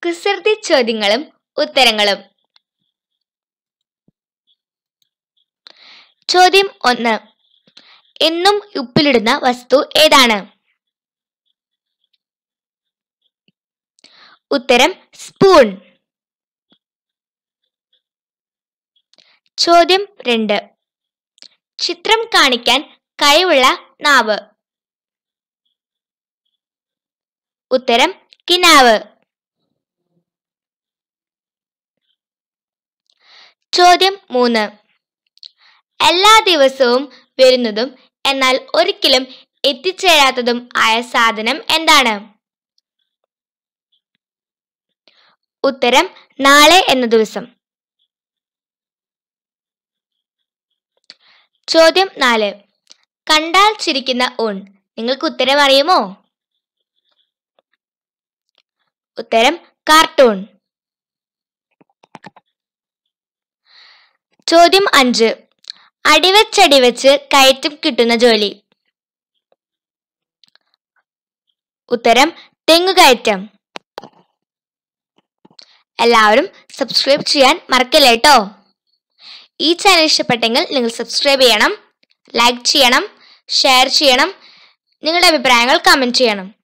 കുസൃതി ചോദ്യങ്ങളും ഉത്തരങ്ങളും ചോദ്യം ഒന്ന് എന്നും ഉപ്പിലിടുന്ന വസ്തു ഏതാണ് ഉത്തരം സ്പൂൺ ചോദ്യം രണ്ട് ചിത്രം കാണിക്കാൻ കഴിവുള്ള നാവ് ഉത്തരം കിനാവ് ചോദ്യം മൂന്ന് എല്ലാ ദിവസവും വരുന്നതും എന്നാൽ ഒരിക്കലും എത്തിച്ചേരാത്തതും ആയ സാധനം എന്താണ് ഉത്തരം നാളെ എന്ന ദിവസം ചോദ്യം നാല് കണ്ടാൽ ചിരിക്കുന്ന ഊൺ നിങ്ങൾക്ക് ഉത്തരം അറിയുമോ ഉത്തരം കാർട്ടൂൺ ചോദ്യം അഞ്ച് അടിവച്ചടിവച്ച് കയറ്റം കിട്ടുന്ന ജോലി ഉത്തരം തെങ്ങുകയറ്റം എല്ലാവരും സബ്സ്ക്രൈബ് ചെയ്യാൻ മറക്കല്ല കേട്ടോ ഈ ചാനൽ ഇഷ്ടപ്പെട്ടെങ്കിൽ നിങ്ങൾ സബ്സ്ക്രൈബ് ചെയ്യണം ലൈക്ക് ചെയ്യണം ഷെയർ ചെയ്യണം നിങ്ങളുടെ അഭിപ്രായങ്ങൾ കമൻറ്റ് ചെയ്യണം